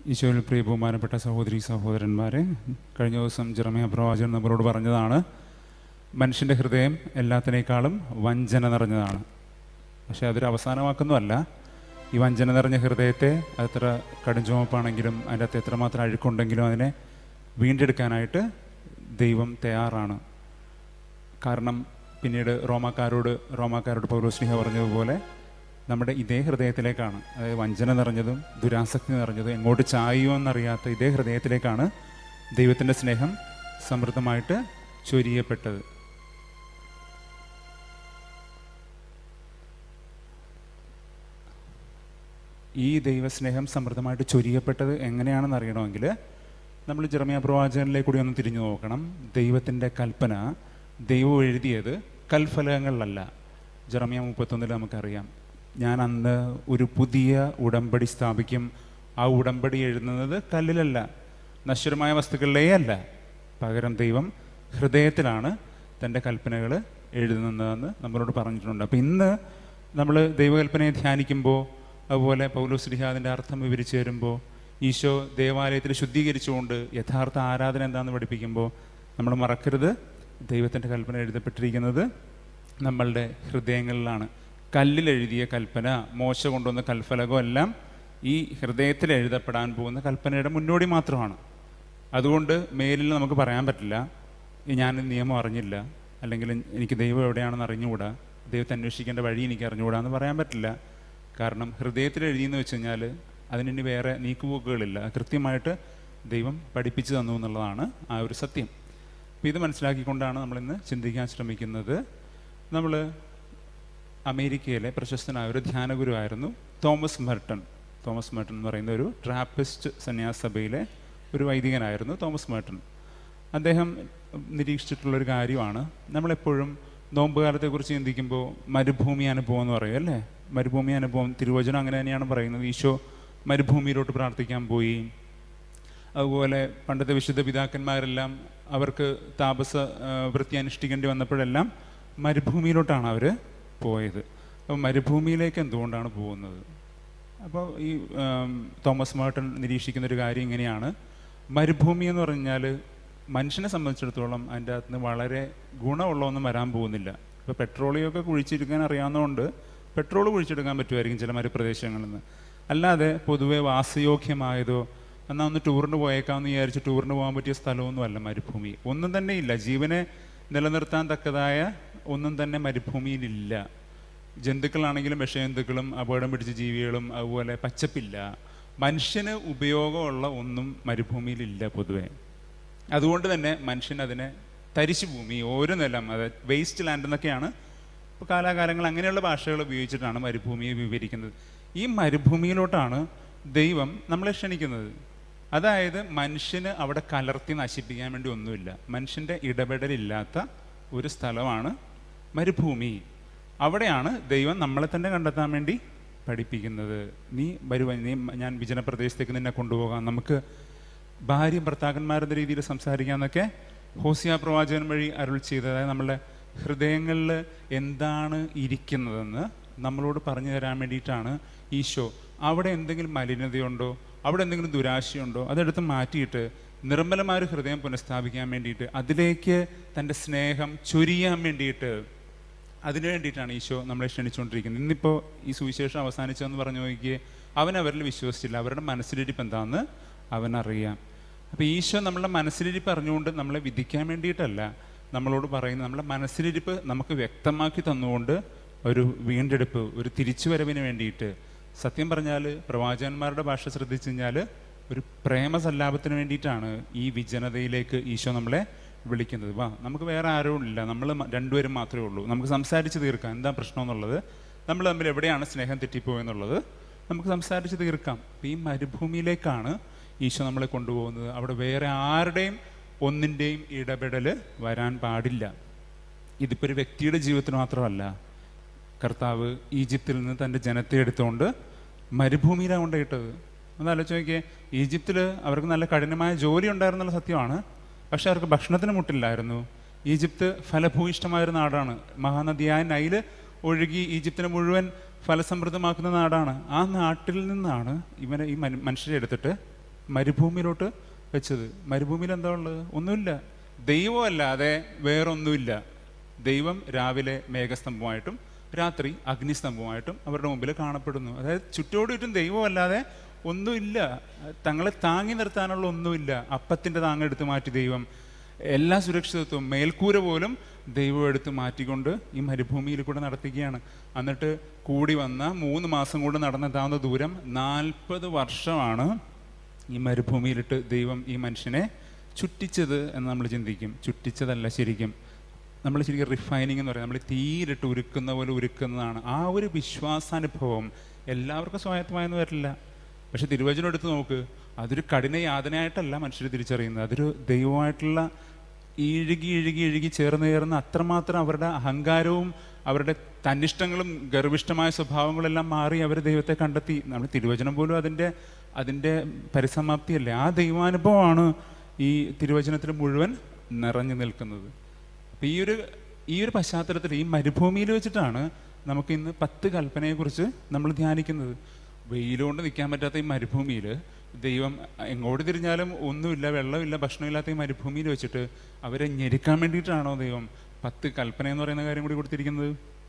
ഈശോയിൽ പ്രിയ ബഹുമാനപ്പെട്ട സഹോദരി സഹോദരന്മാരെ കഴിഞ്ഞ ദിവസം ജെറമിയ പ്രവാചകൻ നമ്മളോട് പറഞ്ഞതാണ് മനുഷ്യൻ്റെ ഹൃദയം എല്ലാത്തിനേക്കാളും വഞ്ചന നിറഞ്ഞതാണ് പക്ഷേ അതൊരു അവസാനമാക്കൊന്നുമല്ല ഈ വഞ്ചന നിറഞ്ഞ ഹൃദയത്തെ അത്ര കടുംചുമപ്പാണെങ്കിലും അതിൻ്റെ അകത്ത് എത്രമാത്രം അഴുക്കുണ്ടെങ്കിലും അതിനെ വീണ്ടെടുക്കാനായിട്ട് ദൈവം തയ്യാറാണ് കാരണം പിന്നീട് റോമാക്കാരോട് റോമാക്കാരോട് പൗലോസ്ലിഹ പറഞ്ഞതുപോലെ നമ്മുടെ ഇതേ ഹൃദയത്തിലേക്കാണ് അതായത് വഞ്ചന നിറഞ്ഞതും ദുരാസക്തി നിറഞ്ഞതും എങ്ങോട്ട് ചായുമോ എന്നറിയാത്ത ഇതേ ഹൃദയത്തിലേക്കാണ് ദൈവത്തിൻ്റെ സ്നേഹം സമൃദ്ധമായിട്ട് ചൊരിയപ്പെട്ടത് ഈ ദൈവസ്നേഹം സമൃദ്ധമായിട്ട് ചൊരിയപ്പെട്ടത് എങ്ങനെയാണെന്ന് അറിയണമെങ്കിൽ നമ്മൾ ജെറമിയ പ്രവാചകനിലേക്ക് കൂടി ഒന്ന് തിരിഞ്ഞു നോക്കണം ദൈവത്തിൻ്റെ കൽപ്പന ദൈവം എഴുതിയത് കൽഫലകങ്ങളിലല്ല ജെറമിയ മുപ്പത്തൊന്നിൽ നമുക്കറിയാം ഞാൻ അന്ന് ഒരു പുതിയ ഉടമ്പടി സ്ഥാപിക്കും ആ ഉടമ്പടി എഴുതുന്നത് കല്ലിലല്ല നശ്വരമായ വസ്തുക്കളിലേ അല്ല പകരം ദൈവം ഹൃദയത്തിലാണ് തൻ്റെ കൽപ്പനകൾ എഴുതുന്നതെന്ന് നമ്മളോട് പറഞ്ഞിട്ടുണ്ട് അപ്പോൾ ഇന്ന് നമ്മൾ ദൈവകൽപ്പനയെ ധ്യാനിക്കുമ്പോൾ അതുപോലെ പൗലോസ്ലിഹ അതിൻ്റെ അർത്ഥം വിവരിച്ചു തരുമ്പോൾ ഈശോ ദേവാലയത്തിൽ ശുദ്ധീകരിച്ചുകൊണ്ട് യഥാർത്ഥ ആരാധന എന്താണെന്ന് പഠിപ്പിക്കുമ്പോൾ നമ്മൾ മറക്കരുത് ദൈവത്തിൻ്റെ കൽപ്പന എഴുതപ്പെട്ടിരിക്കുന്നത് നമ്മളുടെ ഹൃദയങ്ങളിലാണ് കല്ലിൽ എഴുതിയ കൽപ്പന മോശ കൊണ്ടുവന്ന കൽഫലകം എല്ലാം ഈ ഹൃദയത്തിൽ എഴുതപ്പെടാൻ പോകുന്ന കൽപ്പനയുടെ മുന്നോടി മാത്രമാണ് അതുകൊണ്ട് മേലിൽ നമുക്ക് പറയാൻ പറ്റില്ല ഈ ഞാൻ നിയമം അറിഞ്ഞില്ല അല്ലെങ്കിൽ എനിക്ക് ദൈവം എവിടെയാണെന്ന് അറിഞ്ഞുകൂടാ ദൈവത്തെ അന്വേഷിക്കേണ്ട വഴി എനിക്ക് അറിഞ്ഞുകൂടാ എന്ന് പറയാൻ പറ്റില്ല കാരണം ഹൃദയത്തിൽ എഴുതിയെന്ന് വെച്ച് കഴിഞ്ഞാൽ അതിനി വേറെ നീക്കുപോക്കുകളില്ല കൃത്യമായിട്ട് ദൈവം പഠിപ്പിച്ചു തന്നു എന്നുള്ളതാണ് ആ ഒരു സത്യം അപ്പോൾ ഇത് മനസ്സിലാക്കിക്കൊണ്ടാണ് നമ്മളിന്ന് ചിന്തിക്കാൻ ശ്രമിക്കുന്നത് നമ്മൾ അമേരിക്കയിലെ പ്രശസ്തനായ ഒരു ധ്യാനഗുരുവായിരുന്നു തോമസ് മെർട്ടൺ തോമസ് മെർട്ടൺ എന്ന് പറയുന്ന ഒരു ട്രാപ്പിസ്റ്റ് സന്യാസ സഭയിലെ ഒരു വൈദികനായിരുന്നു തോമസ് മെർട്ടൺ അദ്ദേഹം നിരീക്ഷിച്ചിട്ടുള്ളൊരു കാര്യമാണ് നമ്മളെപ്പോഴും നോമ്പുകാലത്തെക്കുറിച്ച് ചിന്തിക്കുമ്പോൾ മരുഭൂമി അനുഭവം എന്ന് പറയും അല്ലേ മരുഭൂമി അനുഭവം തിരുവചനം അങ്ങനെ തന്നെയാണ് പറയുന്നത് ഈശോ മരുഭൂമിയിലോട്ട് പ്രാർത്ഥിക്കാൻ പോയി അതുപോലെ പണ്ടത്തെ വിശുദ്ധ പിതാക്കന്മാരെല്ലാം അവർക്ക് താപസ ആ, വൃത്തി അനുഷ്ഠിക്കേണ്ടി വന്നപ്പോഴെല്ലാം മരുഭൂമിയിലോട്ടാണ് അവർ പോയത് അപ്പോൾ മരുഭൂമിയിലേക്ക് എന്തുകൊണ്ടാണ് പോകുന്നത് അപ്പോൾ ഈ ആം, തോമസ് മാർട്ടൺ നിരീക്ഷിക്കുന്ന ഒരു കാര്യം ഇങ്ങനെയാണ് മരുഭൂമി എന്ന് പറഞ്ഞാൽ മനുഷ്യനെ സംബന്ധിച്ചിടത്തോളം അതിൻ്റെ അകത്ത് നിന്ന് വളരെ ഗുണമുള്ളതൊന്നും വരാൻ പോകുന്നില്ല ഇപ്പോൾ പെട്രോളിയമൊക്കെ കുഴിച്ചെടുക്കാൻ അറിയാവുന്നതുകൊണ്ട് പെട്രോൾ കുഴിച്ചെടുക്കാൻ പറ്റുമായിരിക്കും ചില മരുപ്രദേശങ്ങളിൽ നിന്ന് അല്ലാതെ പൊതുവെ വാസയോഗ്യമായതോ എന്നാൽ ഒന്ന് ടൂറിന് പോയേക്കാമെന്ന് വിചാരിച്ച് ടൂറിന് പോകാൻ പറ്റിയ സ്ഥലമൊന്നുമല്ല മരുഭൂമി ഒന്നും തന്നെ ഇല്ല ജീവനെ നിലനിർത്താൻ തക്കതായ ഒന്നും തന്നെ മരുഭൂമിയിലില്ല ജന്തുക്കളാണെങ്കിലും വിഷജന്തുക്കളും അപകടം പിടിച്ച ജീവികളും അതുപോലെ പച്ചപ്പില്ല മനുഷ്യന് ഉപയോഗമുള്ള ഒന്നും മരുഭൂമിയിലില്ല പൊതുവെ അതുകൊണ്ട് തന്നെ മനുഷ്യൻ അതിനെ തരിശു ഭൂമി ഓരോ നിലം അത് വേസ്റ്റ് ലാൻഡ് എന്നൊക്കെയാണ് ഇപ്പോൾ കാലാകാലങ്ങൾ അങ്ങനെയുള്ള ഭാഷകൾ ഉപയോഗിച്ചിട്ടാണ് മരുഭൂമിയെ വിവരിക്കുന്നത് ഈ മരുഭൂമിയിലോട്ടാണ് ദൈവം നമ്മളെ ക്ഷണിക്കുന്നത് അതായത് മനുഷ്യന് അവിടെ കലർത്തി നശിപ്പിക്കാൻ വേണ്ടി ഒന്നുമില്ല മനുഷ്യൻ്റെ ഇടപെടലില്ലാത്ത ഒരു സ്ഥലമാണ് മരുഭൂമി അവിടെയാണ് ദൈവം നമ്മളെ തന്നെ കണ്ടെത്താൻ വേണ്ടി പഠിപ്പിക്കുന്നത് നീ വരുവ നീ ഞാൻ വിജനപ്രദേശത്തേക്ക് നിന്നെ കൊണ്ടുപോകാം നമുക്ക് ഭാര്യ ഭർത്താക്കന്മാരെന്ന രീതിയിൽ സംസാരിക്കാമെന്നൊക്കെ ഹോസിയ പ്രവാചകൻ വഴി അരുൾ ചെയ്തത് അതായത് നമ്മളുടെ ഹൃദയങ്ങളിൽ എന്താണ് ഇരിക്കുന്നതെന്ന് നമ്മളോട് പറഞ്ഞു തരാൻ വേണ്ടിയിട്ടാണ് ഈശോ അവിടെ എന്തെങ്കിലും മലിനതയുണ്ടോ അവിടെ എന്തെങ്കിലും ദുരാശയുണ്ടോ അതെടുത്ത് മാറ്റിയിട്ട് നിർമ്മലമായ ഒരു ഹൃദയം പുനഃസ്ഥാപിക്കാൻ വേണ്ടിയിട്ട് അതിലേക്ക് തൻ്റെ സ്നേഹം ചൊരിയാൻ വേണ്ടിയിട്ട് അതിനു വേണ്ടിയിട്ടാണ് ഈശോ നമ്മളെ ക്ഷണിച്ചുകൊണ്ടിരിക്കുന്നത് ഇന്നിപ്പോൾ ഈ സുവിശേഷം അവസാനിച്ചതെന്ന് പറഞ്ഞു നോക്കിയേ അവൻ അവരിൽ വിശ്വസിച്ചില്ല അവരുടെ മനസ്സിലിരിപ്പ് എന്താണെന്ന് അവനറിയാം അപ്പോൾ ഈശോ നമ്മളുടെ മനസ്സിലിരിപ്പ് അറിഞ്ഞുകൊണ്ട് നമ്മളെ വിധിക്കാൻ വേണ്ടിയിട്ടല്ല നമ്മളോട് പറയുന്നത് നമ്മളെ മനസ്സിലിരിപ്പ് നമുക്ക് വ്യക്തമാക്കി തന്നുകൊണ്ട് ഒരു വീണ്ടെടുപ്പ് ഒരു തിരിച്ചുവരവിന് വേണ്ടിയിട്ട് സത്യം പറഞ്ഞാൽ പ്രവാചകന്മാരുടെ ഭാഷ ശ്രദ്ധിച്ചു കഴിഞ്ഞാൽ ഒരു പ്രേമസല്ലാപത്തിന് വേണ്ടിയിട്ടാണ് ഈ വിജനതയിലേക്ക് ഈശോ നമ്മളെ വിളിക്കുന്നത് വാ നമുക്ക് വേറെ ആരും ഇല്ല നമ്മൾ രണ്ടുപേരും മാത്രമേ ഉള്ളൂ നമുക്ക് സംസാരിച്ച് തീർക്കാം എന്താ പ്രശ്നം എന്നുള്ളത് നമ്മൾ തമ്മിൽ എവിടെയാണ് സ്നേഹം തെറ്റിപ്പോയെന്നുള്ളത് നമുക്ക് സംസാരിച്ച് തീർക്കാം അപ്പം ഈ മരുഭൂമിയിലേക്കാണ് ഈശോ നമ്മളെ കൊണ്ടുപോകുന്നത് അവിടെ വേറെ ആരുടെയും ഒന്നിൻ്റെയും ഇടപെടൽ വരാൻ പാടില്ല ഇതിപ്പോൾ ഒരു വ്യക്തിയുടെ ജീവിതത്തിൽ മാത്രമല്ല കർത്താവ് ഈജിപ്തിൽ നിന്ന് തൻ്റെ ജനത്തെ എടുത്തുകൊണ്ട് മരുഭൂമിയിലാണ് കൊണ്ടുപോയിട്ടത് ഒന്ന് ആലോചിച്ച് നോക്കിയേ ഈജിപ്തിൽ അവർക്ക് നല്ല കഠിനമായ ജോലി ഉണ്ടായിരുന്നുള്ള സത്യമാണ് പക്ഷെ അവർക്ക് ഭക്ഷണത്തിന് മുട്ടില്ലായിരുന്നു ഈജിപ്ത് ഫലഭൂയിഷ്ടമായൊരു നാടാണ് മഹാനദിയായ നൈല് ഒഴുകി ഈജിപ്തിനെ മുഴുവൻ ഫലസമൃദ്ധമാക്കുന്ന നാടാണ് ആ നാട്ടിൽ നിന്നാണ് ഇവനെ ഈ മനു- മനുഷ്യരെ എടുത്തിട്ട് മരുഭൂമിയിലോട്ട് വെച്ചത് മരുഭൂമിയിൽ എന്താ ഉള്ളത് ഒന്നുമില്ല ദൈവമല്ലാതെ വേറൊന്നുമില്ല ദൈവം രാവിലെ മേഘസ്തംഭമായിട്ടും രാത്രി അഗ്നിസ്തംഭമായിട്ടും അവരുടെ മുമ്പിൽ കാണപ്പെടുന്നു അതായത് ചുറ്റോട് ചുറ്റും ദൈവമല്ലാതെ ഒന്നുമില്ല തങ്ങളെ താങ്ങി നിർത്താനുള്ള ഒന്നുമില്ല അപ്പത്തിൻ്റെ താങ്ങെടുത്ത് മാറ്റി ദൈവം എല്ലാ സുരക്ഷിതത്വവും മേൽക്കൂര പോലും ദൈവം എടുത്ത് മാറ്റിക്കൊണ്ട് ഈ മരുഭൂമിയിൽ കൂടെ നടത്തുകയാണ് എന്നിട്ട് കൂടി വന്ന മൂന്ന് മാസം കൊണ്ട് നടന്നെത്താവുന്ന ദൂരം നാൽപ്പത് വർഷമാണ് ഈ മരുഭൂമിയിലിട്ട് ദൈവം ഈ മനുഷ്യനെ ചുറ്റിച്ചത് എന്ന് നമ്മൾ ചിന്തിക്കും ചുറ്റിച്ചതല്ല ശരിക്കും നമ്മൾ ശരിക്കും റിഫൈനിങ് എന്ന് പറയുന്നത് നമ്മൾ തീയിലിട്ട് ഉരുക്കുന്ന പോലെ ഉരുക്കുന്നതാണ് ആ ഒരു വിശ്വാസാനുഭവം എല്ലാവർക്കും സ്വായത്തമായെന്ന് വരില്ല പക്ഷെ തിരുവചനം എടുത്ത് നോക്ക് അതൊരു കഠിന യാതനയായിട്ടല്ല മനുഷ്യർ തിരിച്ചറിയുന്നത് അതൊരു ദൈവമായിട്ടുള്ള ഇഴുകി ഇഴുകി ഇഴുകി ചേർന്ന് ചേർന്ന് അത്രമാത്രം അവരുടെ അഹങ്കാരവും അവരുടെ തന്നിഷ്ടങ്ങളും ഗർഭിഷ്ടമായ സ്വഭാവങ്ങളെല്ലാം മാറി അവർ ദൈവത്തെ കണ്ടെത്തി നമ്മൾ തിരുവചനം പോലും അതിൻ്റെ അതിൻ്റെ പരിസമാപ്തിയല്ലേ ആ ദൈവാനുഭവമാണ് ഈ തിരുവചനത്തിൽ മുഴുവൻ നിറഞ്ഞു നിൽക്കുന്നത് അപ്പം ഈ ഒരു ഈ ഒരു പശ്ചാത്തലത്തിൽ ഈ മരുഭൂമിയിൽ വെച്ചിട്ടാണ് നമുക്ക് ഇന്ന് പത്ത് കൽപ്പനയെക്കുറിച്ച് നമ്മൾ ധ്യാനിക്കുന്നത് വെയിലുകൊണ്ട് നിൽക്കാൻ പറ്റാത്ത ഈ മരുഭൂമിയിൽ ദൈവം എങ്ങോട്ട് തിരിഞ്ഞാലും ഒന്നുമില്ല വെള്ളമില്ല ഭക്ഷണമില്ലാത്ത ഈ മരുഭൂമിയിൽ വെച്ചിട്ട് അവരെ ഞെരുക്കാൻ വേണ്ടിയിട്ടാണോ ദൈവം പത്ത് കൽപ്പന എന്ന് പറയുന്ന കാര്യം കൂടി കൊടുത്തിരിക്കുന്നത്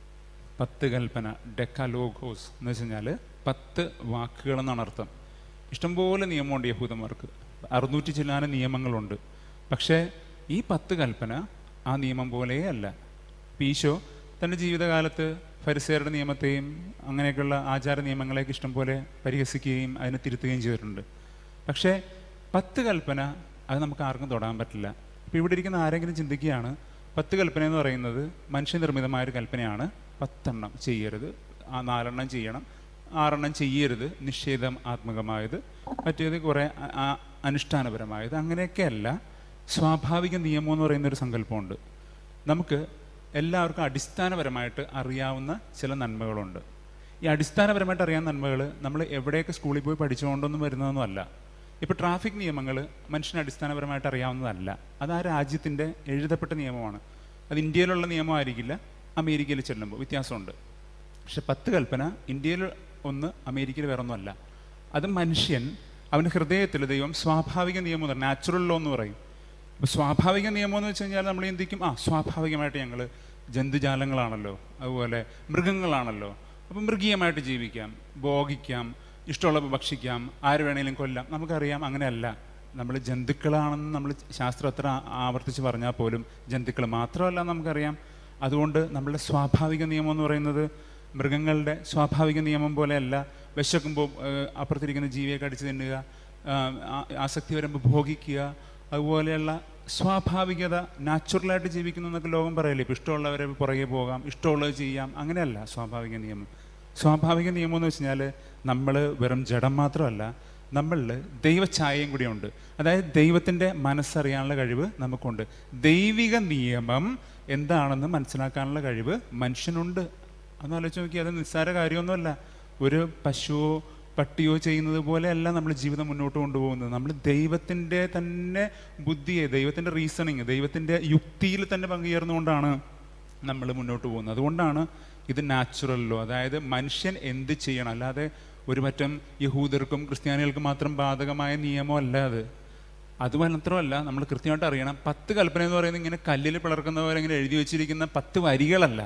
പത്ത് കൽപ്പന ഡെക്കലോഗോസ് എന്ന് വെച്ച് കഴിഞ്ഞാൽ പത്ത് വാക്കുകൾ എന്നാണ് അർത്ഥം ഇഷ്ടംപോലെ നിയമമുണ്ട് യഹൂദന്മാർക്ക് അറുന്നൂറ്റി ചില്ലാന നിയമങ്ങളുണ്ട് പക്ഷേ ഈ പത്ത് കൽപ്പന ആ നിയമം പോലെയേ അല്ല പീശോ തൻ്റെ ജീവിതകാലത്ത് ഫരിസേരുടെ നിയമത്തെയും അങ്ങനെയൊക്കെയുള്ള ആചാര നിയമങ്ങളെയൊക്കെ ഇഷ്ടം പോലെ പരിഹസിക്കുകയും അതിനെ തിരുത്തുകയും ചെയ്തിട്ടുണ്ട് പക്ഷേ പത്ത് കൽപ്പന അത് നമുക്ക് ആർക്കും തൊടാൻ പറ്റില്ല ഇപ്പോൾ ഇവിടെ ഇരിക്കുന്ന ആരെങ്കിലും ചിന്തിക്കുകയാണ് പത്ത് കൽപ്പന എന്ന് പറയുന്നത് മനുഷ്യനിർമ്മിതമായൊരു കൽപ്പനയാണ് പത്തെണ്ണം ചെയ്യരുത് ആ നാലെണ്ണം ചെയ്യണം ആറെണ്ണം ചെയ്യരുത് നിഷേധം ആത്മകമായത് മറ്റേത് കുറേ അ- ആ- അനുഷ്ഠാനപരമായത് അങ്ങനെയൊക്കെയല്ല സ്വാഭാവിക നിയമം എന്ന് പറയുന്ന ഒരു സങ്കല്പമുണ്ട് നമുക്ക് എല്ലാവർക്കും അടിസ്ഥാനപരമായിട്ട് അറിയാവുന്ന ചില നന്മകളുണ്ട് ഈ അടിസ്ഥാനപരമായിട്ട് അറിയാവുന്ന നന്മകൾ നമ്മൾ എവിടെയൊക്കെ സ്കൂളിൽ പോയി പഠിച്ചുകൊണ്ടൊന്നും വരുന്നതൊന്നും അല്ല ഇപ്പോൾ ട്രാഫിക് നിയമങ്ങൾ മനുഷ്യന് അടിസ്ഥാനപരമായിട്ട് അറിയാവുന്നതല്ല അത് ആ രാജ്യത്തിൻ്റെ എഴുതപ്പെട്ട നിയമമാണ് അത് ഇന്ത്യയിലുള്ള നിയമമായിരിക്കില്ല അമേരിക്കയിൽ ചെല്ലുമ്പോൾ വ്യത്യാസമുണ്ട് പക്ഷെ പത്ത് കൽപ്പന ഇന്ത്യയിൽ ഒന്ന് അമേരിക്കയിൽ വേറെ ഒന്നുമല്ല അത് മനുഷ്യൻ അവൻ്റെ ഹൃദയത്തിൽ ദൈവം സ്വാഭാവിക നിയമം എന്ന് പറയും നാച്ചുറൽ ലോ എന്ന് പറയും അപ്പോൾ സ്വാഭാവിക നിയമം എന്ന് വെച്ച് കഴിഞ്ഞാൽ നമ്മൾ ചിന്തിക്കും ആ സ്വാഭാവികമായിട്ട് ഞങ്ങൾ ജന്തുജാലങ്ങളാണല്ലോ അതുപോലെ മൃഗങ്ങളാണല്ലോ അപ്പം മൃഗീയമായിട്ട് ജീവിക്കാം ഭോഗിക്കാം ഇഷ്ടമുള്ളപ്പോൾ ഭക്ഷിക്കാം ആര് വേണേലും കൊല്ലാം നമുക്കറിയാം അങ്ങനെയല്ല നമ്മൾ ജന്തുക്കളാണെന്ന് നമ്മൾ ശാസ്ത്രം എത്ര ആ- ആവർത്തിച്ച് പറഞ്ഞാൽ പോലും ജന്തുക്കൾ മാത്രമല്ല നമുക്കറിയാം അതുകൊണ്ട് നമ്മളുടെ സ്വാഭാവിക നിയമം എന്ന് പറയുന്നത് മൃഗങ്ങളുടെ സ്വാഭാവിക നിയമം പോലെയല്ല വിശക്കുമ്പോൾ ഏഹ്, അപ്പുറത്തിരിക്കുന്ന ജീവിയെ കടിച്ച് തിന്നുക ആഹ്, ആ- ആസക്തി വരുമ്പോൾ ഭോഗിക്കുക അതുപോലെയുള്ള സ്വാഭാവികത നാച്ചുറലായിട്ട് ജീവിക്കുന്നു എന്നൊക്കെ ലോകം പറയല്ലേ ഇപ്പം ഇഷ്ടമുള്ളവരെ പുറകെ പോകാം ഇഷ്ടമുള്ളത് ചെയ്യാം അങ്ങനെയല്ല സ്വാഭാവിക നിയമം സ്വാഭാവിക നിയമം എന്ന് വെച്ച് കഴിഞ്ഞാൽ നമ്മൾ വെറും ജഡം മാത്രമല്ല നമ്മളിൽ ദൈവഛായയും കൂടിയുണ്ട് അതായത് ദൈവത്തിൻ്റെ മനസ്സറിയാനുള്ള കഴിവ് നമുക്കുണ്ട് ദൈവിക നിയമം എന്താണെന്ന് മനസ്സിലാക്കാനുള്ള കഴിവ് മനുഷ്യനുണ്ട് അന്നാലോചിച്ച് നോക്കി അത് നിസ്സാര കാര്യമൊന്നുമല്ല ഒരു പശുവോ പട്ടിയോ ചെയ്യുന്നത് പോലെയല്ല നമ്മൾ ജീവിതം മുന്നോട്ട് കൊണ്ടുപോകുന്നത് നമ്മൾ ദൈവത്തിൻ്റെ തന്നെ ബുദ്ധിയെ ദൈവത്തിൻ്റെ റീസണിങ് ദൈവത്തിൻ്റെ യുക്തിയിൽ തന്നെ പങ്കുചേർന്നുകൊണ്ടാണ് നമ്മൾ മുന്നോട്ട് പോകുന്നത് അതുകൊണ്ടാണ് ഇത് നാച്ചുറൽ ലോ അതായത് മനുഷ്യൻ എന്ത് ചെയ്യണം അല്ലാതെ ഒരു പറ്റം യഹൂദർക്കും ക്രിസ്ത്യാനികൾക്കും മാത്രം ബാധകമായ നിയമമല്ല അത് അത് മാത്രമല്ല നമ്മൾ കൃത്യമായിട്ട് അറിയണം പത്ത് കൽപ്പന എന്ന് പറയുന്നത് ഇങ്ങനെ കല്ലിൽ പിളർക്കുന്ന പോലെ ഇങ്ങനെ എഴുതി വെച്ചിരിക്കുന്ന പത്ത് വരികളല്ല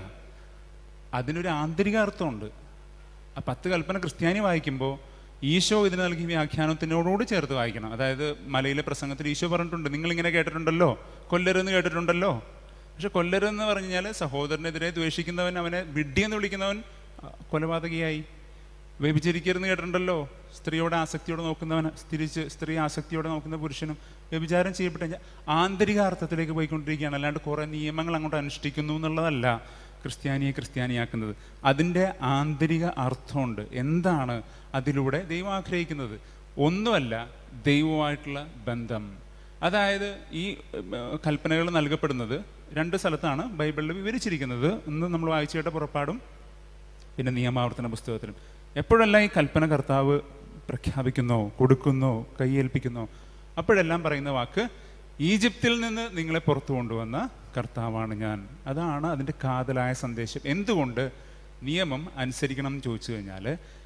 അതിനൊരു ആന്തരിക അർത്ഥമുണ്ട് ആ പത്ത് കൽപ്പന ക്രിസ്ത്യാനി വായിക്കുമ്പോൾ ഈശോ ഇതിന് നൽകിയ വ്യാഖ്യാനത്തിനോടുകൂടി ചേർത്ത് വായിക്കണം അതായത് മലയിലെ പ്രസംഗത്തിൽ ഈശോ പറഞ്ഞിട്ടുണ്ട് നിങ്ങളിങ്ങനെ കേട്ടിട്ടുണ്ടല്ലോ കൊല്ലരുന്ന് കേട്ടിട്ടുണ്ടല്ലോ പക്ഷെ കൊല്ലരുതെന്ന് പറഞ്ഞു കഴിഞ്ഞാൽ സഹോദരനെതിരെ ദ്വേഷിക്കുന്നവൻ അവനെ വിഡ്ഢിയെന്ന് വിളിക്കുന്നവൻ ആ, കൊലപാതകിയായി വ്യഭിചരിക്കരുന്ന് കേട്ടിട്ടുണ്ടല്ലോ സ്ത്രീയോടെ ആസക്തിയോടെ നോക്കുന്നവൻ തിരിച്ച് സ്ത്രീ ആസക്തിയോടെ നോക്കുന്ന പുരുഷനും വ്യഭിചാരം ചെയ്യപ്പെട്ട കഴിഞ്ഞാൽ ആന്തരിക അർത്ഥത്തിലേക്ക് പോയിക്കൊണ്ടിരിക്കുകയാണ് അല്ലാണ്ട് കുറേ നിയമങ്ങൾ അങ്ങോട്ട് അനുഷ്ഠിക്കുന്നു എന്നുള്ളതല്ല ക്രിസ്ത്യാനിയെ ക്രിസ്ത്യാനിയാക്കുന്നത് അതിൻ്റെ ആന്തരിക അർത്ഥമുണ്ട് എന്താണ് അതിലൂടെ ദൈവം ആഗ്രഹിക്കുന്നത് ഒന്നുമല്ല ദൈവമായിട്ടുള്ള ബന്ധം അതായത് ഈ കൽപ്പനകൾ നൽകപ്പെടുന്നത് രണ്ട് സ്ഥലത്താണ് ബൈബിളിൽ വിവരിച്ചിരിക്കുന്നത് ഇന്ന് നമ്മൾ വായിച്ചു കേട്ട പുറപ്പാടും പിന്നെ നിയമാവർത്തന പുസ്തകത്തിലും എപ്പോഴെല്ലാം ഈ കൽപ്പന കർത്താവ് പ്രഖ്യാപിക്കുന്നോ കൊടുക്കുന്നോ കൈയേൽപ്പിക്കുന്നോ അപ്പോഴെല്ലാം പറയുന്ന വാക്ക് ഈജിപ്തിൽ നിന്ന് നിങ്ങളെ പുറത്തു കൊണ്ടുവന്ന കർത്താവാണ് ഞാൻ അതാണ് അതിൻ്റെ കാതലായ സന്ദേശം എന്തുകൊണ്ട് നിയമം അനുസരിക്കണം എന്ന് ചോദിച്ചു കഴിഞ്ഞാൽ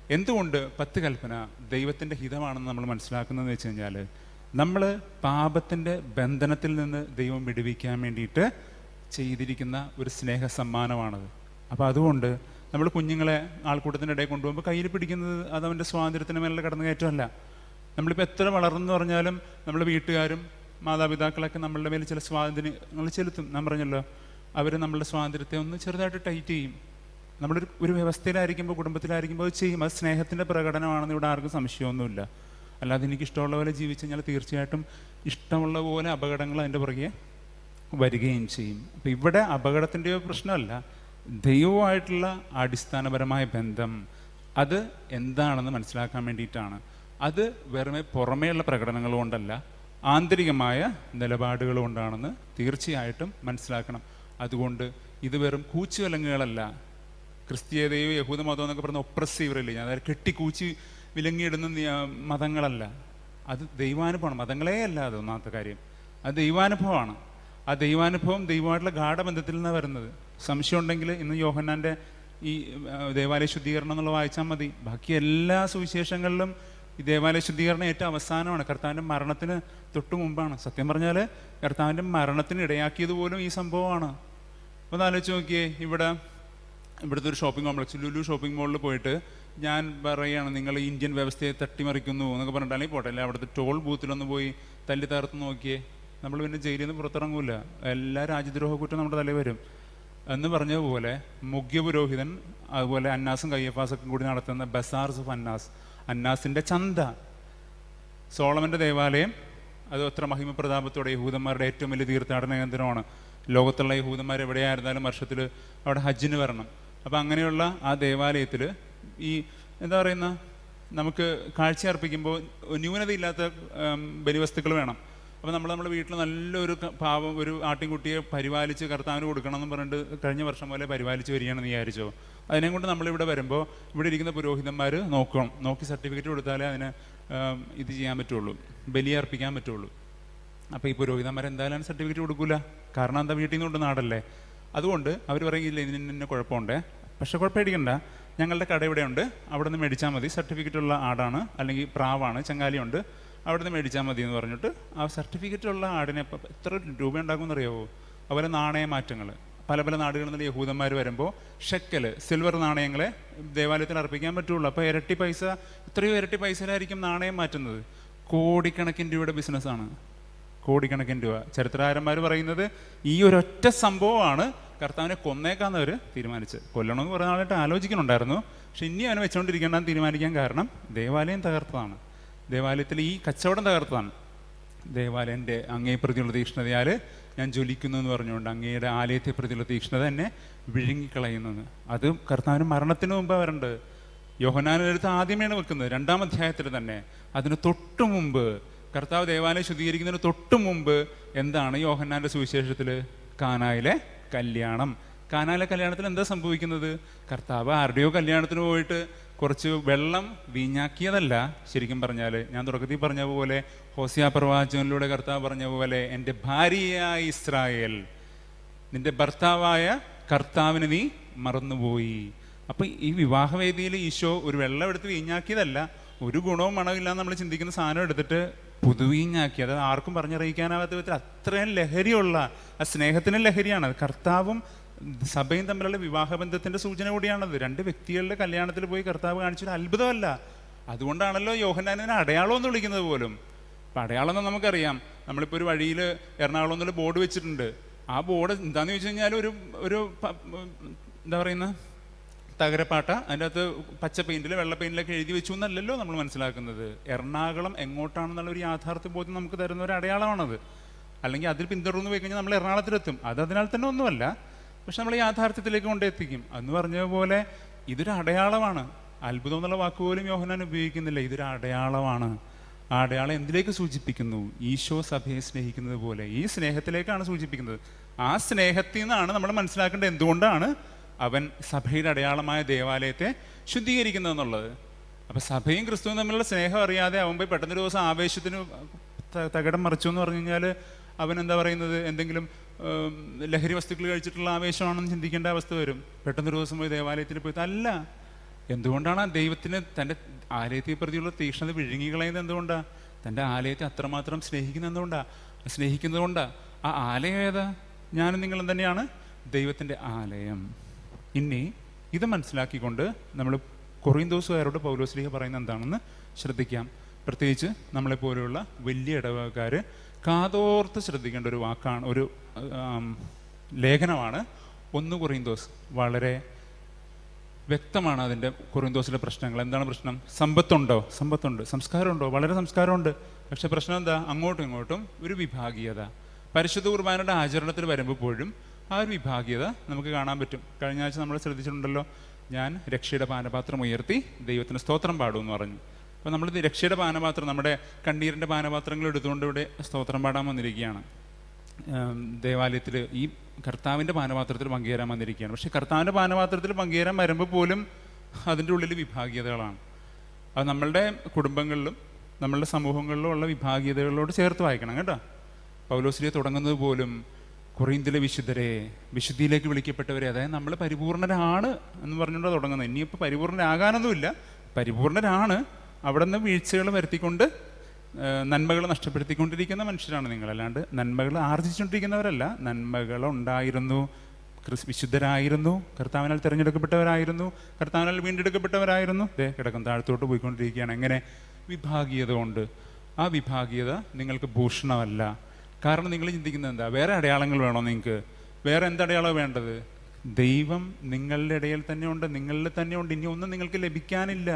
എന്തുകൊണ്ട് പത്ത് കൽപ്പന ദൈവത്തിൻ്റെ ഹിതമാണെന്ന് നമ്മൾ മനസ്സിലാക്കുന്നതെന്ന് വെച്ച് കഴിഞ്ഞാൽ നമ്മൾ പാപത്തിൻ്റെ ബന്ധനത്തിൽ നിന്ന് ദൈവം വിടുവിക്കാൻ വേണ്ടിയിട്ട് ചെയ്തിരിക്കുന്ന ഒരു സ്നേഹ സമ്മാനമാണത് അപ്പോൾ അതുകൊണ്ട് നമ്മൾ കുഞ്ഞുങ്ങളെ ആൾക്കൂട്ടത്തിൻ്റെ ഇടയിൽ കൊണ്ടുപോകുമ്പോൾ കയ്യിൽ പിടിക്കുന്നത് അത് അവൻ്റെ സ്വാതന്ത്ര്യത്തിന് മേലുള്ള കടന്നുകയറ്റമല്ല നമ്മളിപ്പോൾ എത്ര വളർന്നു പറഞ്ഞാലും നമ്മുടെ വീട്ടുകാരും മാതാപിതാക്കളൊക്കെ നമ്മളുടെ മേൽ ചില സ്വാതന്ത്ര്യങ്ങൾ ചെലുത്തും ഞാൻ പറഞ്ഞല്ലോ അവർ നമ്മളുടെ സ്വാതന്ത്ര്യത്തെ ഒന്ന് ചെറുതായിട്ട് ടൈറ്റ് ചെയ്യും നമ്മളൊരു ഒരു വ്യവസ്ഥയിലായിരിക്കുമ്പോൾ കുടുംബത്തിലായിരിക്കുമ്പോൾ അത് ചെയ്യും അത് സ്നേഹത്തിൻ്റെ പ്രകടനമാണെന്ന് ഇവിടെ ആർക്കും സംശയമൊന്നുമില്ല അല്ലാതെ എനിക്ക് ഇഷ്ടമുള്ള പോലെ ജീവിച്ചു കഴിഞ്ഞാൽ തീർച്ചയായിട്ടും ഇഷ്ടമുള്ള പോലെ അപകടങ്ങൾ അതിൻ്റെ പുറകെ വരികയും ചെയ്യും അപ്പം ഇവിടെ അപകടത്തിൻ്റെയോ പ്രശ്നമല്ല ദൈവവുമായിട്ടുള്ള അടിസ്ഥാനപരമായ ബന്ധം അത് എന്താണെന്ന് മനസ്സിലാക്കാൻ വേണ്ടിയിട്ടാണ് അത് വെറുമെ പുറമേയുള്ള പ്രകടനങ്ങൾ കൊണ്ടല്ല ആന്തരികമായ നിലപാടുകൾ കൊണ്ടാണെന്ന് തീർച്ചയായിട്ടും മനസ്സിലാക്കണം അതുകൊണ്ട് ഇത് വെറും കൂച്ചുവിലങ്ങുകളല്ല ക്രിസ്തീയതയോ യഹൂദ മതം എന്നൊക്കെ പറയുന്ന ഒപ്രസീവ് റിലീജൻ അതായത് കെട്ടിക്കൂച്ചി വിലങ്ങിയിടുന്ന നിയ- മതങ്ങളല്ല അത് ദൈവാനുഭവമാണ് മതങ്ങളേ അല്ല അത് ഒന്നാമത്തെ കാര്യം അത് ദൈവാനുഭവമാണ് ആ ദൈവാനുഭവം ദൈവമായിട്ടുള്ള ഗാഠബന്ധത്തിൽ നിന്നാണ് വരുന്നത് സംശയം ഉണ്ടെങ്കിൽ ഇന്ന് യോഹന്നാൻ്റെ ഈ ആ, ദേവാലയ ശുദ്ധീകരണം എന്നുള്ള വായിച്ചാൽ മതി ബാക്കി എല്ലാ സുവിശേഷങ്ങളിലും ഈ ദേവാലയ ശുദ്ധീകരണം ഏറ്റവും അവസാനമാണ് കർത്താവിൻ്റെ മരണത്തിന് തൊട്ട് മുമ്പാണ് സത്യം പറഞ്ഞാൽ കർത്താവിൻ്റെ മരണത്തിന് ഇടയാക്കിയത് പോലും ഈ സംഭവമാണ് ഒന്ന് ആലോചിച്ച് നോക്കിയേ ഇവിടെ ഇവിടുത്തെ ഒരു ഷോപ്പിംഗ് കോംപ്ലക്സ് ലുലു ഷോപ്പിംഗ് മോളിൽ പോയിട്ട് ഞാൻ പറയുകയാണ് നിങ്ങൾ ഇന്ത്യൻ വ്യവസ്ഥയെ തട്ടിമറിക്കുന്നു എന്നൊക്കെ പറഞ്ഞിട്ട് അല്ലെങ്കിൽ പോട്ടെ അല്ലെ അവിടുത്തെ ടോൾ ബൂത്തിലൊന്ന് പോയി തല്ലി തകർത്ത് നോക്കിയേ നമ്മൾ പിന്നെ ജയിലിൽ നിന്ന് പുറത്തിറങ്ങൂല എല്ലാ രാജ്യദ്രോഹ കുറ്റം നമ്മുടെ തലയിൽ വരും എന്ന് പറഞ്ഞതുപോലെ മുഖ്യ പുരോഹിതൻ അതുപോലെ അന്നാസും കയ്യഫാസൊക്കെ കൂടി നടത്തുന്ന ബസാർസ് ഓഫ് അന്നാസ് അന്നാസിൻ്റെ ചന്ത സോളമൻ്റെ ദേവാലയം അത് അത്ര മഹിമപ്രതാപത്തോടെ യഹൂദന്മാരുടെ ഏറ്റവും വലിയ തീർത്ഥാടന കേന്ദ്രമാണ് ലോകത്തുള്ള യഹൂദന്മാർ എവിടെയായിരുന്നാലും വർഷത്തിൽ അവിടെ ഹജ്ജിന് വരണം അപ്പം അങ്ങനെയുള്ള ആ ദേവാലയത്തിൽ ഈ എന്താ പറയുന്ന നമുക്ക് കാഴ്ച അർപ്പിക്കുമ്പോൾ ന്യൂനതയില്ലാത്ത ഉം, ബലിവസ്തുക്കൾ വേണം അപ്പോൾ നമ്മൾ നമ്മുടെ വീട്ടിൽ നല്ലൊരു ക- പാവം ഒരു ആട്ടിൻകുട്ടിയെ പരിപാലിച്ച് കർത്താവിന് കൊടുക്കണം എന്ന് പറഞ്ഞിട്ട് കഴിഞ്ഞ വർഷം പോലെ പരിപാലിച്ച് വരികയാണെന്ന് വിചാരിച്ചോ അതിനെ കൊണ്ട് നമ്മളിവിടെ വരുമ്പോൾ ഇവിടെ ഇരിക്കുന്ന പുരോഹിതന്മാർ നോക്കണം നോക്കി സർട്ടിഫിക്കറ്റ് കൊടുത്താലേ അതിന് ഉം, ഇത് ചെയ്യാൻ പറ്റുള്ളൂ ബലിയർപ്പിക്കാൻ പറ്റുള്ളൂ അപ്പോൾ ഈ പുരോഹിതന്മാർ എന്തായാലും സർട്ടിഫിക്കറ്റ് കൊടുക്കൂല കാരണം എന്താ വീട്ടിൽ നിന്ന് കൊണ്ട് നാടല്ലേ അതുകൊണ്ട് അവർ പറയില്ല ഇതിന് ഇന്ന കുഴപ്പമുണ്ട് പക്ഷെ കുഴപ്പമിടിക്കണ്ട ഞങ്ങളുടെ കട ഇവിടെയുണ്ട് അവിടെ നിന്ന് മേടിച്ചാൽ മതി സർട്ടിഫിക്കറ്റ് ഉള്ള ആടാണ് അല്ലെങ്കിൽ പ്രാവാണ് ചങ്ങാലിയുണ്ട് അവിടെ നിന്ന് മേടിച്ചാൽ മതി എന്ന് പറഞ്ഞിട്ട് ആ സർട്ടിഫിക്കറ്റ് ഉള്ള ആടിനെ ഇപ്പം എത്ര രൂപ ഉണ്ടാക്കുമെന്ന് അറിയാവോ അതുപോലെ നാണയമാറ്റങ്ങൾ പല പല നാടുകളിൽ നിന്ന് യഹൂദന്മാർ വരുമ്പോൾ ഷെക്കൽ സിൽവർ നാണയങ്ങളെ ദേവാലയത്തിൽ അർപ്പിക്കാൻ പറ്റുള്ളൂ അപ്പോൾ ഇരട്ടി പൈസ ഇത്രയോ ഇരട്ടി പൈസയിലായിരിക്കും നാണയം മാറ്റുന്നത് കോടിക്കണക്കിന് രൂപയുടെ ബിസിനസ്സാണ് കോടിക്കണക്കിന് രൂപ ചരിത്രകാരന്മാർ പറയുന്നത് ഈ ഒരൊറ്റ സംഭവമാണ് കർത്താവിനെ കൊന്നേക്കാന്ന് അവർ തീരുമാനിച്ചത് കൊല്ലണമെന്ന് കുറേ നാളായിട്ട് ആലോചിക്കുന്നുണ്ടായിരുന്നു പക്ഷെ ഇനി അവനെ വെച്ചുകൊണ്ടിരിക്കേണ്ടെന്ന് തീരുമാനിക്കാൻ കാരണം ദേവാലയം തകർത്തതാണ് ദേവാലയത്തിൽ ഈ കച്ചവടം തകർത്തതാണ് ദേവാലയൻ്റെ അങ്ങേ പ്രതിയുള്ള തീക്ഷ്ണതയാൽ ഞാൻ ജ്വലിക്കുന്നു എന്ന് പറഞ്ഞുകൊണ്ട് അങ്ങയുടെ ആലയത്തെ പ്രതിയുള്ള തീക്ഷ്ണത എന്നെ വിഴുങ്ങിക്കളയുന്നത് അത് കർത്താവിന് മരണത്തിന് മുമ്പ് വരേണ്ടത് യോഹനാനെടുത്ത് ആദ്യമേണ് വെക്കുന്നത് രണ്ടാം അധ്യായത്തിൽ തന്നെ അതിന് തൊട്ടു മുമ്പ് കർത്താവ് ദേവാലയം ശുദ്ധീകരിക്കുന്നതിന് തൊട്ടു മുമ്പ് എന്താണ് യോഹന്നാന്റെ സുവിശേഷത്തിൽ കാനായിലെ കല്യാണം കാനായിലെ കല്യാണത്തിൽ എന്താ സംഭവിക്കുന്നത് കർത്താവ് ആരുടെയോ കല്യാണത്തിന് പോയിട്ട് കുറച്ച് വെള്ളം വീഞ്ഞാക്കിയതല്ല ശരിക്കും പറഞ്ഞാൽ ഞാൻ തുടക്കത്തിൽ പറഞ്ഞ പോലെ ഹോസിയ പ്രവാചകനിലൂടെ കർത്താവ് പറഞ്ഞ പോലെ എൻ്റെ ഭാര്യയായ ഇസ്രായേൽ നിന്റെ ഭർത്താവായ കർത്താവിന് നീ മറന്നുപോയി അപ്പം ഈ വിവാഹവേദിയിൽ ഈശോ ഒരു വെള്ളം എടുത്ത് വീഞ്ഞാക്കിയതല്ല ഒരു ഗുണവും മണമില്ല നമ്മൾ ചിന്തിക്കുന്ന സാധനം എടുത്തിട്ട് പുതുവീഞ്ഞാക്കി അത് ആർക്കും പറഞ്ഞറിയിക്കാനാവാത്ത വിധത്തിൽ അത്രയും ലഹരിയുള്ള ആ സ്നേഹത്തിന് ലഹരിയാണ് അത് കർത്താവും സഭയും തമ്മിലുള്ള വിവാഹബന്ധത്തിന്റെ സൂചന കൂടിയാണത് രണ്ട് വ്യക്തികളുടെ കല്യാണത്തിൽ പോയി കർത്താവ് കാണിച്ചൊരു അത്ഭുതമല്ല അതുകൊണ്ടാണല്ലോ യോഹന്നാനെ അടയാളം എന്ന് വിളിക്കുന്നത് പോലും അപ്പം അടയാളം എന്ന് നമുക്കറിയാം നമ്മളിപ്പോൾ ഒരു വഴിയിൽ എറണാകുളം എന്നുള്ള ബോർഡ് വെച്ചിട്ടുണ്ട് ആ ബോർഡ് എന്താന്ന് ചോദിച്ചു കഴിഞ്ഞാൽ ഒരു ഒരു പ- എന്താ പറയുന്ന തകരപ്പാട്ട അതിൻ്റെ അകത്ത് പച്ച പെയിന്റിൽ വെള്ള പെയിന്റിലൊക്കെ എഴുതി വെച്ചു എന്നല്ലല്ലോ നമ്മൾ മനസ്സിലാക്കുന്നത് എറണാകുളം എങ്ങോട്ടാണെന്നുള്ള ഒരു യാഥാർത്ഥ്യ ബോധ്യം നമുക്ക് തരുന്ന ഒരു അടയാളമാണത് അല്ലെങ്കിൽ അതിൽ പിന്തുടർന്ന് പോയി കഴിഞ്ഞാൽ നമ്മൾ എറണാകുളത്തിലെത്തും അത് അതിനാൽ തന്നെ ഒന്നുമല്ല പക്ഷെ നമ്മൾ യാഥാർത്ഥ്യത്തിലേക്ക് കൊണ്ടെത്തിക്കും എന്ന് പറഞ്ഞ പോലെ ഇതൊരു അടയാളമാണ് അത്ഭുതം എന്നുള്ള വാക്ക് പോലും യോഹനാൻ ഉപയോഗിക്കുന്നില്ല ഇതൊരു അടയാളമാണ് ആ അടയാളം എന്തിലേക്ക് സൂചിപ്പിക്കുന്നു ഈശോ സഭയെ സ്നേഹിക്കുന്നത് പോലെ ഈ സ്നേഹത്തിലേക്കാണ് സൂചിപ്പിക്കുന്നത് ആ സ്നേഹത്തിൽ നിന്നാണ് നമ്മൾ മനസ്സിലാക്കേണ്ടത് എന്തുകൊണ്ടാണ് അവൻ സഭയുടെ അടയാളമായ ദേവാലയത്തെ ശുദ്ധീകരിക്കുന്നതെന്നുള്ളത് അപ്പൊ സഭയും ക്രിസ്തുവും തമ്മിലുള്ള സ്നേഹം അറിയാതെ അവൻ പോയി പെട്ടെന്നൊരു ദിവസം ആവേശത്തിന് ത- തകിടം മറിച്ചു എന്ന് പറഞ്ഞു കഴിഞ്ഞാൽ അവൻ എന്താ പറയുന്നത് എന്തെങ്കിലും ഉം, ലഹരി വസ്തുക്കൾ കഴിച്ചിട്ടുള്ള ആവേശമാണെന്ന് ചിന്തിക്കേണ്ട അവസ്ഥ വരും പെട്ടെന്നൊരു ദിവസം പോയി ദേവാലയത്തിൽ പോയി അല്ല എന്തുകൊണ്ടാണ് ആ ദൈവത്തിന് തൻ്റെ ആലയത്തെ പ്രതിയുള്ള തീക്ഷ്ണത വിഴുങ്ങികളയുന്നത് എന്തുകൊണ്ടാണ് തൻ്റെ ആലയത്തെ അത്രമാത്രം സ്നേഹിക്കുന്നത് എന്തുകൊണ്ടാണ് സ്നേഹിക്കുന്നത് കൊണ്ടാണ് ആ ആലയം ഏതാ ഞാനും നിങ്ങളും തന്നെയാണ് ദൈവത്തിൻ്റെ ആലയം ഇനി ഇത് മനസ്സിലാക്കിക്കൊണ്ട് നമ്മൾ കൊറിയന്തോസുകാരോട് പൗലോസ്ലിഹ പറയുന്നത് എന്താണെന്ന് ശ്രദ്ധിക്കാം പ്രത്യേകിച്ച് നമ്മളെപ്പോലെയുള്ള വലിയ ഇടവകക്കാർ കാതോർത്ത് ശ്രദ്ധിക്കേണ്ട ഒരു വാക്കാണ് ഒരു ആം, ലേഖനമാണ് ഒന്ന് കൊറിയന്തോസ് വളരെ വ്യക്തമാണ് അതിൻ്റെ കൊറിന്തോസിലെ പ്രശ്നങ്ങൾ എന്താണ് പ്രശ്നം സമ്പത്തുണ്ടോ സമ്പത്തുണ്ട് സംസ്കാരമുണ്ടോ വളരെ സംസ്കാരമുണ്ട് പക്ഷെ പ്രശ്നം എന്താ അങ്ങോട്ടും ഇങ്ങോട്ടും ഒരു വിഭാഗീയത പരിശുദ്ധ കുർബാനയുടെ ആചരണത്തിൽ വരുമ്പോഴും ആ ഒരു വിഭാഗീയത നമുക്ക് കാണാൻ പറ്റും കഴിഞ്ഞ ആഴ്ച നമ്മൾ ശ്രദ്ധിച്ചിട്ടുണ്ടല്ലോ ഞാൻ രക്ഷയുടെ പാനപാത്രം ഉയർത്തി ദൈവത്തിന് സ്തോത്രം പാടുമെന്ന് പറഞ്ഞു അപ്പോൾ നമ്മൾ രക്ഷയുടെ പാനപാത്രം നമ്മുടെ കണ്ണീരിൻ്റെ പാനപാത്രങ്ങൾ എടുത്തുകൊണ്ട് ഇവിടെ സ്തോത്രം പാടാൻ വന്നിരിക്കുകയാണ് ദേവാലയത്തിൽ ഈ കർത്താവിൻ്റെ പാനപാത്രത്തിൽ പങ്കുചേരാൻ വന്നിരിക്കുകയാണ് പക്ഷേ കർത്താവിൻ്റെ പാനപാത്രത്തിൽ പങ്കുചേരാൻ വരുമ്പോൾ പോലും അതിൻ്റെ ഉള്ളിൽ വിഭാഗീയതകളാണ് അത് നമ്മളുടെ കുടുംബങ്ങളിലും നമ്മളുടെ സമൂഹങ്ങളിലും ഉള്ള വിഭാഗീയതകളോട് ചേർത്ത് വായിക്കണം കേട്ടോ പൗലോസിലെ തുടങ്ങുന്നത് പോലും കൊറിയന്തിലെ വിശുദ്ധരെ വിശുദ്ധിയിലേക്ക് വിളിക്കപ്പെട്ടവരെ അതായത് നമ്മൾ പരിപൂർണരാണ് എന്ന് പറഞ്ഞുകൊണ്ട് തുടങ്ങുന്നത് ഇനിയിപ്പോൾ പരിപൂർണരാകാനൊന്നുമില്ല പരിപൂർണരാണ് അവിടെ നിന്ന് വീഴ്ചകൾ വരുത്തിക്കൊണ്ട് നന്മകൾ നഷ്ടപ്പെടുത്തിക്കൊണ്ടിരിക്കുന്ന മനുഷ്യരാണ് നിങ്ങൾ അല്ലാണ്ട് നന്മകൾ ആർജിച്ചുകൊണ്ടിരിക്കുന്നവരല്ല നന്മകൾ ഉണ്ടായിരുന്നു ക്രിസ് വിശുദ്ധരായിരുന്നു കർത്താവിനാൽ തിരഞ്ഞെടുക്കപ്പെട്ടവരായിരുന്നു കർത്താവിനാൽ വീണ്ടെടുക്കപ്പെട്ടവരായിരുന്നു ദേ കിടക്കും താഴത്തോട്ട് പോയിക്കൊണ്ടിരിക്കുകയാണ് എങ്ങനെ വിഭാഗീയത കൊണ്ട് ആ വിഭാഗീയത നിങ്ങൾക്ക് ഭൂഷണമല്ല കാരണം നിങ്ങൾ ചിന്തിക്കുന്നത് എന്താ വേറെ അടയാളങ്ങൾ വേണോ നിങ്ങൾക്ക് വേറെ എന്തടയാളമാണ് വേണ്ടത് ദൈവം നിങ്ങളുടെ ഇടയിൽ തന്നെ ഉണ്ട് നിങ്ങളിൽ തന്നെ ഉണ്ട് ഇനി ഒന്നും നിങ്ങൾക്ക് ലഭിക്കാനില്ല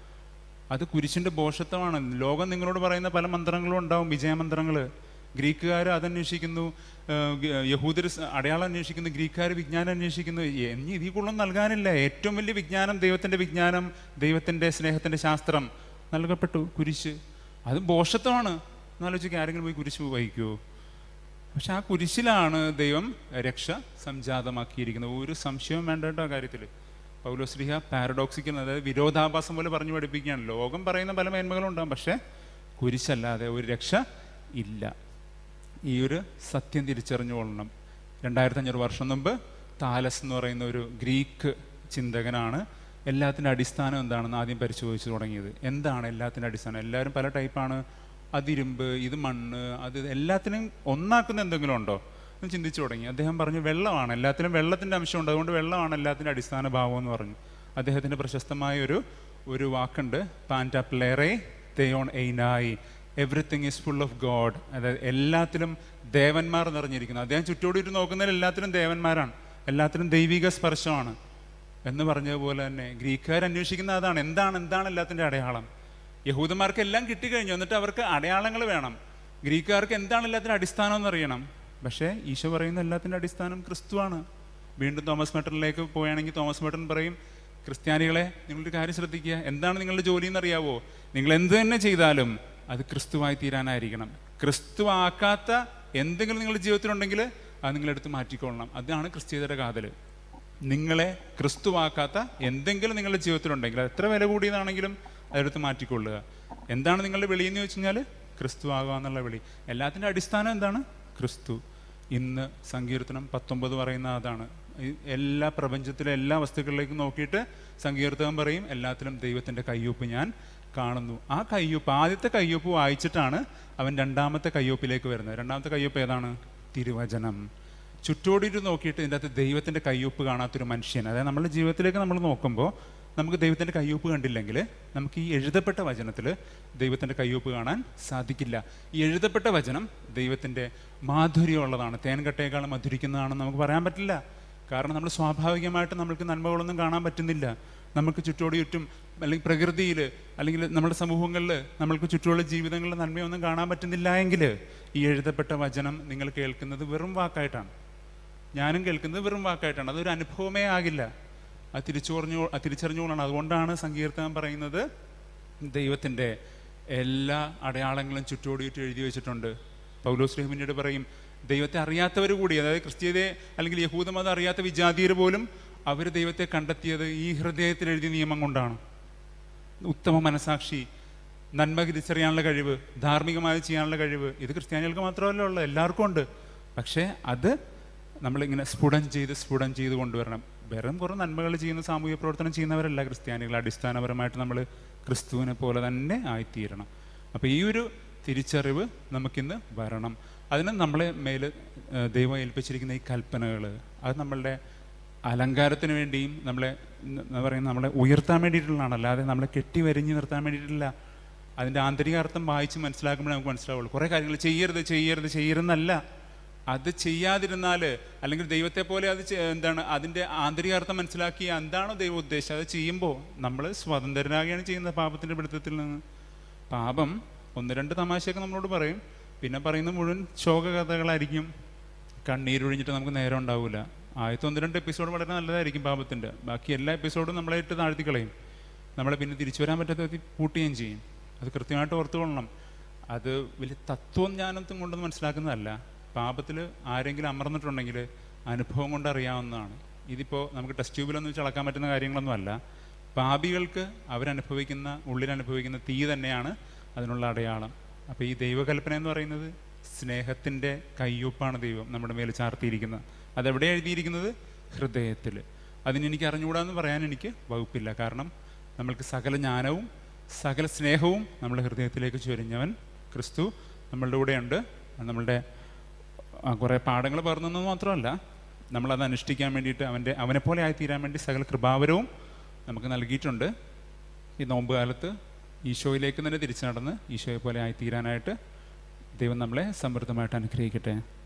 അത് കുരിശിന്റെ ബോഷത്വമാണ് ലോകം നിങ്ങളോട് പറയുന്ന പല മന്ത്രങ്ങളും ഉണ്ടാവും വിജയമന്ത്രങ്ങൾ ഗ്രീക്കുകാർ അതന്വേഷിക്കുന്നു യഹൂദർ അടയാളം അന്വേഷിക്കുന്നു ഗ്രീക്കുകാർ വിജ്ഞാനം അന്വേഷിക്കുന്നു ഇനി ഇതിൽ കൂടുതൽ നൽകാനില്ല ഏറ്റവും വലിയ വിജ്ഞാനം ദൈവത്തിന്റെ വിജ്ഞാനം ദൈവത്തിന്റെ സ്നേഹത്തിന്റെ ശാസ്ത്രം നൽകപ്പെട്ടു കുരിശ് അത് ബോഷത്വമാണ് എന്നാലോചിക്കുക ആരെങ്കിലും പോയി കുരിശ് വഹിക്കുമോ പക്ഷെ ആ കുരിശിലാണ് ദൈവം രക്ഷ സംജാതമാക്കിയിരിക്കുന്നത് ഒരു സംശയവും വേണ്ട കേട്ടോ ആ കാര്യത്തിൽ പൗലോസ്ലിഹ പാരഡോക്സിക്കൽ അതായത് വിരോധാഭാസം പോലെ പറഞ്ഞു പഠിപ്പിക്കുകയാണ് ലോകം പറയുന്ന പല മേന്മകളും ഉണ്ടാകും പക്ഷെ കുരിശല്ലാതെ ഒരു രക്ഷ ഇല്ല ഈ ഒരു സത്യം തിരിച്ചറിഞ്ഞുകൊള്ളണം രണ്ടായിരത്തി അഞ്ഞൂറ് വർഷം മുമ്പ് താലസ് എന്ന് പറയുന്ന ഒരു ഗ്രീക്ക് ചിന്തകനാണ് എല്ലാത്തിൻ്റെ അടിസ്ഥാനം എന്താണെന്ന് ആദ്യം പരിശോധിച്ച് തുടങ്ങിയത് എന്താണ് എല്ലാത്തിൻ്റെ അടിസ്ഥാനം എല്ലാവരും പല ടൈപ്പാണ് അതിരുമ്പ് ഇത് മണ്ണ് അത് എല്ലാത്തിനും ഒന്നാക്കുന്ന എന്തെങ്കിലും ഉണ്ടോ എന്ന് ചിന്തിച്ചു തുടങ്ങി അദ്ദേഹം പറഞ്ഞു വെള്ളമാണ് എല്ലാത്തിലും വെള്ളത്തിൻ്റെ അംശമുണ്ട് അതുകൊണ്ട് വെള്ളമാണ് എല്ലാത്തിൻ്റെ അടിസ്ഥാന ഭാവം എന്ന് പറഞ്ഞു അദ്ദേഹത്തിൻ്റെ പ്രശസ്തമായ ഒരു ഒരു വാക്കുണ്ട് പാൻറ്റ പ്ലേറെ തെയോൺ എയ്നായി everything is full of god അതായത് എല്ലാത്തിലും ദേവന്മാർ നിറഞ്ഞിരിക്കുന്നു അദ്ദേഹം ചുറ്റോടിയിട്ട് നോക്കുന്നതിൽ എല്ലാത്തിലും ദേവന്മാരാണ് എല്ലാത്തിലും ദൈവിക സ്പർശമാണ് എന്ന് പറഞ്ഞതുപോലെ തന്നെ ഗ്രീക്കുകാർ അന്വേഷിക്കുന്ന അതാണ് എന്താണ് എന്താണ് എല്ലാത്തിൻ്റെ അടയാളം യഹൂദന്മാർക്ക് എല്ലാം കിട്ടിക്കഴിഞ്ഞു എന്നിട്ട് അവർക്ക് അടയാളങ്ങൾ വേണം ഗ്രീക്കുകാർക്ക് എന്താണ് എല്ലാത്തിൻ്റെ അടിസ്ഥാനം എന്ന് അറിയണം പക്ഷേ ഈശോ പറയുന്ന എല്ലാത്തിൻ്റെ അടിസ്ഥാനം ക്രിസ്തുവാണ് വീണ്ടും തോമസ് മെട്ടണിലേക്ക് പോവുകയാണെങ്കിൽ തോമസ് മെട്ടൺ പറയും ക്രിസ്ത്യാനികളെ നിങ്ങളൊരു കാര്യം ശ്രദ്ധിക്കുക എന്താണ് നിങ്ങളുടെ ജോലി എന്നറിയാവോ നിങ്ങൾ എന്ത് തന്നെ ചെയ്താലും അത് ക്രിസ്തുവായി തീരാനായിരിക്കണം ക്രിസ്തു ആക്കാത്ത എന്തെങ്കിലും നിങ്ങളുടെ ജീവിതത്തിലുണ്ടെങ്കിൽ അത് നിങ്ങളെടുത്ത് മാറ്റിക്കൊള്ളണം അതാണ് ക്രിസ്തീയതയുടെ കാതൽ നിങ്ങളെ ക്രിസ്തുവാക്കാത്ത എന്തെങ്കിലും നിങ്ങളുടെ ജീവിതത്തിലുണ്ടെങ്കിൽ അത് എത്ര വില കൂടിയതാണെങ്കിലും അതെടുത്ത് മാറ്റിക്കൊള്ളുക എന്താണ് നിങ്ങളുടെ വിളി എന്ന് ചോദിച്ചു കഴിഞ്ഞാൽ ക്രിസ്തു ആകുക എന്നുള്ള വിളി എല്ലാത്തിൻ്റെ അടിസ്ഥാനം എന്താണ് ക്രിസ്തു ഇന്ന് സങ്കീർത്തനം പത്തൊമ്പത് പറയുന്ന അതാണ് ഈ എല്ലാ പ്രപഞ്ചത്തിലെ എല്ലാ വസ്തുക്കളിലേക്കും നോക്കിയിട്ട് സങ്കീർത്തനം പറയും എല്ലാത്തിലും ദൈവത്തിൻ്റെ കയ്യൊപ്പ് ഞാൻ കാണുന്നു ആ കയ്യൊപ്പ് ആദ്യത്തെ കയ്യൊപ്പ് വായിച്ചിട്ടാണ് അവൻ രണ്ടാമത്തെ കയ്യൊപ്പിലേക്ക് വരുന്നത് രണ്ടാമത്തെ കയ്യൊപ്പ് ഏതാണ് തിരുവചനം ചുറ്റോടിയിട്ട് നോക്കിയിട്ട് ഇതിൻ്റെ അകത്ത് ദൈവത്തിൻ്റെ കയ്യൊപ്പ് കാണാത്തൊരു മനുഷ്യൻ അതായത് നമ്മുടെ ജീവിതത്തിലേക്ക് നമ്മൾ നോക്കുമ്പോൾ നമുക്ക് ദൈവത്തിൻ്റെ കയ്യൊപ്പ് കണ്ടില്ലെങ്കിൽ നമുക്ക് ഈ എഴുതപ്പെട്ട വചനത്തിൽ ദൈവത്തിൻ്റെ കയ്യൊപ്പ് കാണാൻ സാധിക്കില്ല ഈ എഴുതപ്പെട്ട വചനം ദൈവത്തിൻ്റെ മാധുര്യമുള്ളതാണ് തേൻകട്ടയേക്കാളും മധുരിക്കുന്നതാണെന്ന് നമുക്ക് പറയാൻ പറ്റില്ല കാരണം നമ്മൾ സ്വാഭാവികമായിട്ട് നമ്മൾക്ക് നന്മകളൊന്നും കാണാൻ പറ്റുന്നില്ല നമുക്ക് ചുറ്റോടി ചുറ്റും അല്ലെങ്കിൽ പ്രകൃതിയിൽ അല്ലെങ്കിൽ നമ്മുടെ സമൂഹങ്ങളിൽ നമ്മൾക്ക് ചുറ്റുമുള്ള ജീവിതങ്ങളിൽ നന്മയൊന്നും കാണാൻ പറ്റുന്നില്ല എങ്കിൽ ഈ എഴുതപ്പെട്ട വചനം നിങ്ങൾ കേൾക്കുന്നത് വെറും വാക്കായിട്ടാണ് ഞാനും കേൾക്കുന്നത് വെറും വാക്കായിട്ടാണ് അതൊരു അനുഭവമേ ആകില്ല അത് തിരിച്ചറിഞ്ഞു തിരിച്ചറിഞ്ഞുകൊണ്ടാണ് അതുകൊണ്ടാണ് സങ്കീർത്തനം പറയുന്നത് ദൈവത്തിൻ്റെ എല്ലാ അടയാളങ്ങളും ചുറ്റോടിയിട്ട് എഴുതി വെച്ചിട്ടുണ്ട് പൗലോസ് പിന്നീട് പറയും ദൈവത്തെ അറിയാത്തവർ കൂടി അതായത് ക്രിസ്ത്യതയെ അല്ലെങ്കിൽ യഹൂദമതം അറിയാത്ത വിജാതിയർ പോലും അവർ ദൈവത്തെ കണ്ടെത്തിയത് ഈ ഹൃദയത്തിൽ എഴുതിയ നിയമം കൊണ്ടാണ് ഉത്തമ മനസാക്ഷി നന്മ തിരിച്ചറിയാനുള്ള കഴിവ് ധാർമ്മികമായി ചെയ്യാനുള്ള കഴിവ് ഇത് ക്രിസ്ത്യാനികൾക്ക് മാത്രമല്ല ഉള്ളത് എല്ലാവർക്കും ഉണ്ട് പക്ഷേ അത് നമ്മളിങ്ങനെ സ്ഫുടം ചെയ്ത് സ്ഫുടം ചെയ്ത് കൊണ്ടുവരണം വെറും കുറേ നന്മകൾ ചെയ്യുന്ന സാമൂഹ്യ പ്രവർത്തനം ചെയ്യുന്നവരല്ല ക്രിസ്ത്യാനികൾ അടിസ്ഥാനപരമായിട്ട് നമ്മൾ ക്രിസ്തുവിനെ പോലെ തന്നെ ആയിത്തീരണം അപ്പോൾ ഈ ഒരു തിരിച്ചറിവ് നമുക്കിന്ന് വരണം അതിന് നമ്മളെ മേൽ ഏഹ്, ദൈവം ഏൽപ്പിച്ചിരിക്കുന്ന ഈ കൽപ്പനകൾ അത് നമ്മളുടെ അലങ്കാരത്തിന് വേണ്ടിയും നമ്മളെ എന്താ പറയുക നമ്മളെ ഉയർത്താൻ വേണ്ടിയിട്ടുള്ളതാണ് അല്ലാതെ നമ്മളെ കെട്ടി വരിഞ്ഞ് നിർത്താൻ വേണ്ടിയിട്ടില്ല അതിൻ്റെ ആന്തരിക അർത്ഥം വായിച്ച് മനസ്സിലാക്കുമ്പോഴേ നമുക്ക് മനസ്സിലാവുള്ളൂ കുറേ കാര്യങ്ങൾ ചെയ്യരുത് ചെയ്യരുത് ചെയ്യരുതെന്നല്ല അത് ചെയ്യാതിരുന്നാൽ അല്ലെങ്കിൽ ദൈവത്തെ പോലെ അത് ചെ- എന്താണ് അതിൻ്റെ ആന്തരിക അർത്ഥം മനസ്സിലാക്കി എന്താണോ ദൈവം ഉദ്ദേശിച്ചത് അത് ചെയ്യുമ്പോൾ നമ്മൾ സ്വതന്ത്രരാകുകയാണ് ചെയ്യുന്നത് പാപത്തിൻ്റെ പിടുത്തത്തിൽ നിന്ന് പാപം ഒന്ന് രണ്ട് തമാശയൊക്കെ നമ്മളോട് പറയും പിന്നെ പറയുന്ന മുഴുവൻ ശോകകഥകളായിരിക്കും കണ്ണീരൊഴിഞ്ഞിട്ട് നമുക്ക് നേരം ഉണ്ടാവില്ല ആദ്യത്തെ ഒന്ന് രണ്ട് എപ്പിസോഡ് വളരെ നല്ലതായിരിക്കും പാപത്തിൻ്റെ ബാക്കി എല്ലാ എപ്പിസോഡും നമ്മളെ ഇട്ട് താഴ്ത്തി കളയും നമ്മളെ പിന്നെ തിരിച്ചു വരാൻ പറ്റാത്ത വിധത്തിൽ പൂട്ടുകയും ചെയ്യും അത് കൃത്യമായിട്ട് ഓർത്തുകൊള്ളണം അത് വലിയ തത്വജ്ഞാനത്തും കൊണ്ടൊന്നും മനസ്സിലാക്കുന്നതല്ല പാപത്തിൽ ആരെങ്കിലും അമർന്നിട്ടുണ്ടെങ്കിൽ അനുഭവം കൊണ്ട് അറിയാവുന്നതാണ് ഇതിപ്പോൾ നമുക്ക് ടെസ്റ്റ് ട്യൂബിലൊന്നും വെച്ച് അളക്കാൻ പറ്റുന്ന കാര്യങ്ങളൊന്നും അല്ല പാപികൾക്ക് അവരനുഭവിക്കുന്ന ഉള്ളിലനുഭവിക്കുന്ന തീ തന്നെയാണ് അതിനുള്ള അടയാളം അപ്പോൾ ഈ ദൈവകൽപ്പന എന്ന് പറയുന്നത് സ്നേഹത്തിൻ്റെ കയ്യൊപ്പാണ് ദൈവം നമ്മുടെ മേൽ ചാർത്തിയിരിക്കുന്നത് അതെവിടെ എഴുതിയിരിക്കുന്നത് ഹൃദയത്തിൽ അതിന് എനിക്ക് അറിഞ്ഞുകൂടാന്ന് പറയാൻ എനിക്ക് വകുപ്പില്ല കാരണം നമ്മൾക്ക് സകല ജ്ഞാനവും സകല സ്നേഹവും നമ്മുടെ ഹൃദയത്തിലേക്ക് ചൊരിഞ്ഞവൻ ക്രിസ്തു നമ്മളുടെ കൂടെയുണ്ട് അത് നമ്മളുടെ ആ, കുറേ പാഠങ്ങൾ പകർന്നെന്ന് മാത്രമല്ല നമ്മളത് അനുഷ്ഠിക്കാൻ വേണ്ടിയിട്ട് അവൻ്റെ അവനെപ്പോലെ ആയിത്തീരാൻ വേണ്ടി സകല കൃപാവരവും നമുക്ക് നൽകിയിട്ടുണ്ട് ഈ നോമ്പ് കാലത്ത് ഈശോയിലേക്ക് തന്നെ തിരിച്ചു നടന്ന് ഈശോയെ പോലെ ആയിത്തീരാനായിട്ട് ദൈവം നമ്മളെ സമൃദ്ധമായിട്ട് അനുഗ്രഹിക്കട്ടെ